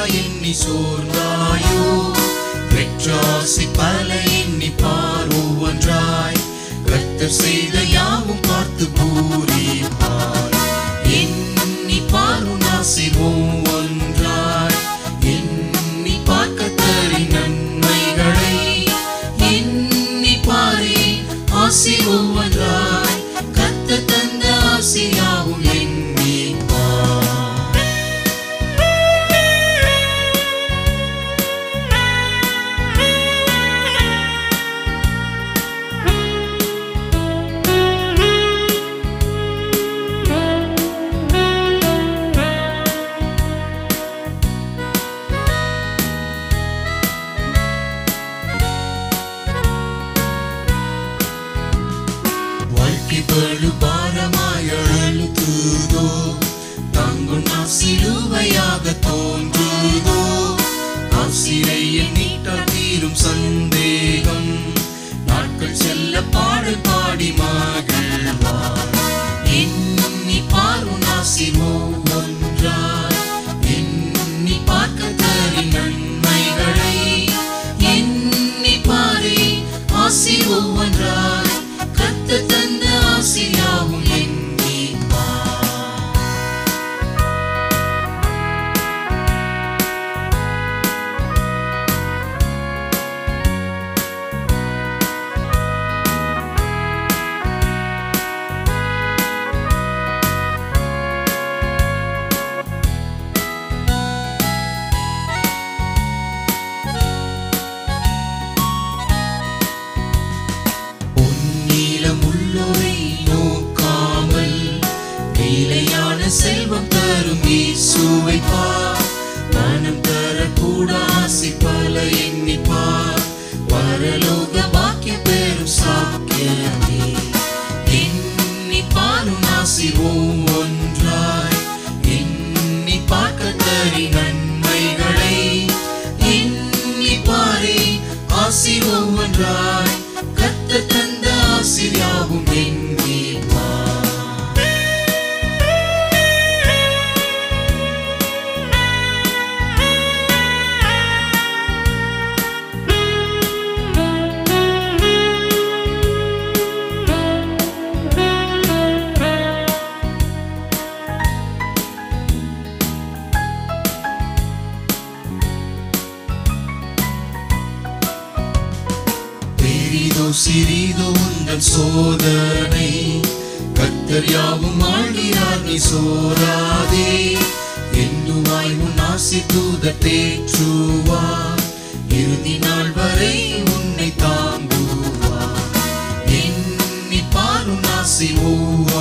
எண்ணி சோர்ந்தாயோ பெற்றாசி பல எண்ணி பார் ஒவ்வொன்றாய் கர்த்தர் செய்த யாவும் பார்த்து பூரிப்பார் எண்ணி பாரும் ஆசி ஒவ்வொன்றாய் எண்ணி பார்க்க தரி நன்மைகளை எண்ணி பாரே ஆசி ஒவ்வொன்றாய் கத்த தந்த ஆசியாவும் எண்ணி பார் வாழ்க்கை பழு பாரமாய் அழுத்துதோ தாங்கும் நான் சிலுவையாக தோன்றுதோ ஆசிரியர் நீட்டால் தீரும் சந்தேகம் நாட்கள் செல்ல பாடல் பாடி மகிழ்வார் எண்ணி பாரும் நாசிமோ ஒன்றாய் எண்ணி பார்க்க தரி நன்மைகளை எண்ணி பாரே ஆசி ஒவ்வொன்றாய் கத்த தந்த ஆசியாவும் எண்ணி பார் பொன்னிலம் உள்ளோரை நோக்காமல் நிலையான செல்வம் தரும் இயேசுவை பார் மனம் தரக்கூட ஆசி பல எண்ணிப்பார் பரலோக வாக்கிய பெரும் சாக்கியமே எண்ணி பாரும் ஆசி ஒன்றாய் எண்ணி பார்க்க தரி நன்மைகளை எண்ணி பாரே ஆசி ஒவ்வொன்றாய் கத்த தந்த ஆசிரியாவும் எண்ணி பார் பெரிதோ சிறிதோ உந்தன் சோதனை கத்தர் யாவும் ஆழ்கிறார் நீ சோராதே எண்ணுவாய் உன் ஆசி தூத தேற்றுவார் இறுதி நாள் வரை உன்னை தாங்குவார் எண்ணி பாரும் ஆசி ஒவ்வொரு